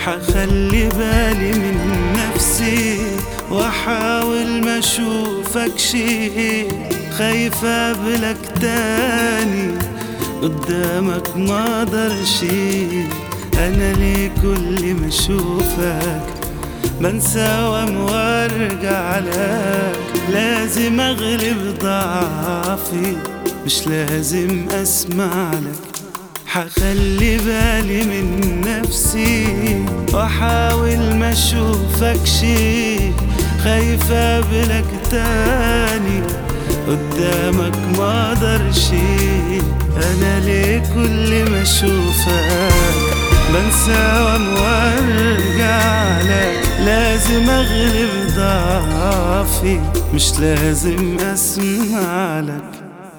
حخلي بالي من نفسي واحاول ما اشوفك شي خايف اقابلك تاني قدامك ما اقدرش انا ليه كل ما اشوفك بنسى وارجع لك لازم اغلب ضعفي مش لازم اسمع لك حخلي بالي من نفسي واحاول ما اشوفك شي خايف اقابلك تاني قدامك ما اقدرش انا ليه كل ما اشوفك بنسى وارجع لك لازم اغلب ضعفي مش لازم اسمع لك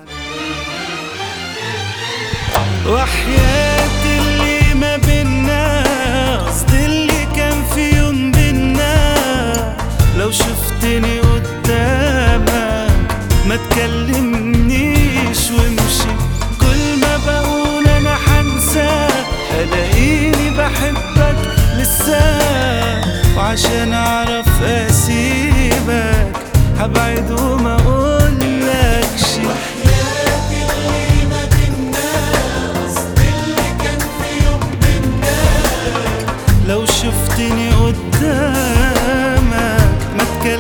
وحياة اللي ما بينا قصدي اللي كان في يوم بينا لو شفتني قدامك ما تكلمنيش وامشي كل ما بقول انا حنسى الاقيني بحبك لسه وعشان اعرف اسيبك هبعد وما اقولكش لو شفتني قدامك ما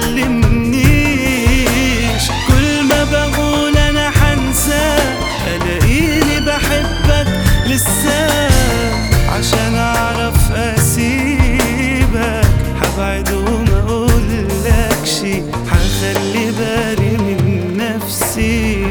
تكلمنيش كل ما بقول انا حنسى الاقيني بحبك لسه عشان اعرف اسيبك هبعد وما اقولكش هخلي بالي من نفسي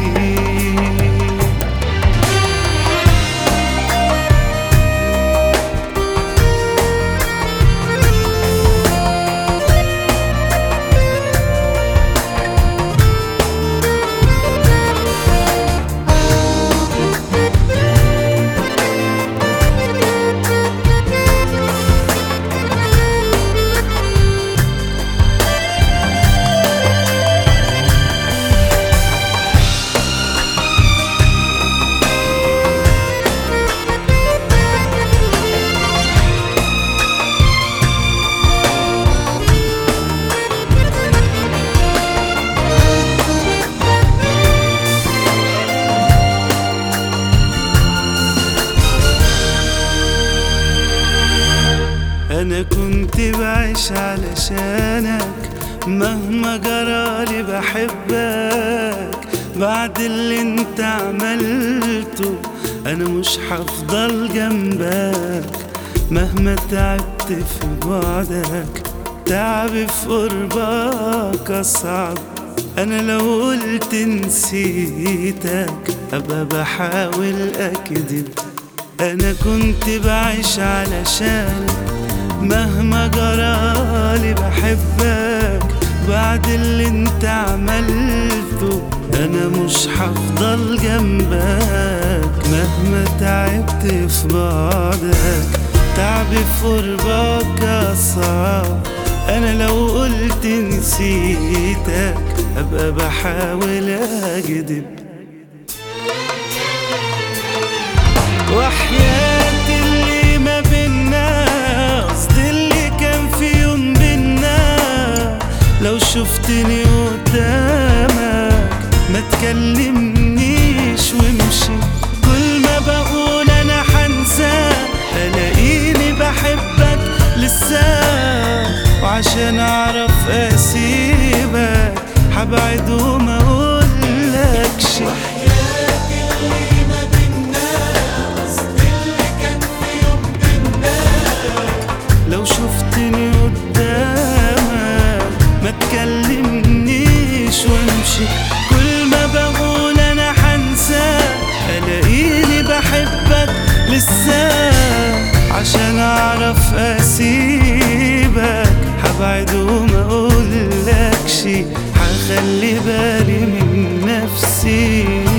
انا كنت بعيش علشانك مهما جرالي بحبك بعد اللي انت عملته انا مش هفضل جنبك مهما تعبت في بعدك تعبي في قربك اصعب انا لو قلت نسيتك ابقى بحاول اكذب انا كنت بعيش علشانك مهما جرالي بحبك بعد اللي انت عملته انا مش هفضل جنبك مهما تعبت في بعدك تعبي في قربك اصعب انا لو قلت نسيتك ابقى بحاول اكذب وحياة اللي ما بينا قصدي اللي كان في يوم بينا لو شفتني قدامك ما تكلمنيش وامشي كل ما بقول انا حنسى الاقيني بحبك لسه وعشان اعرف اسيبك هبعد وما اقولكش لو شفتني قدامك ما تكلمنيش وامشي كل ما بقول انا حنسى الاقيني بحبك لسه عشان اعرف اسيبك هبعد وما اقولكش هخلي بالي من نفسي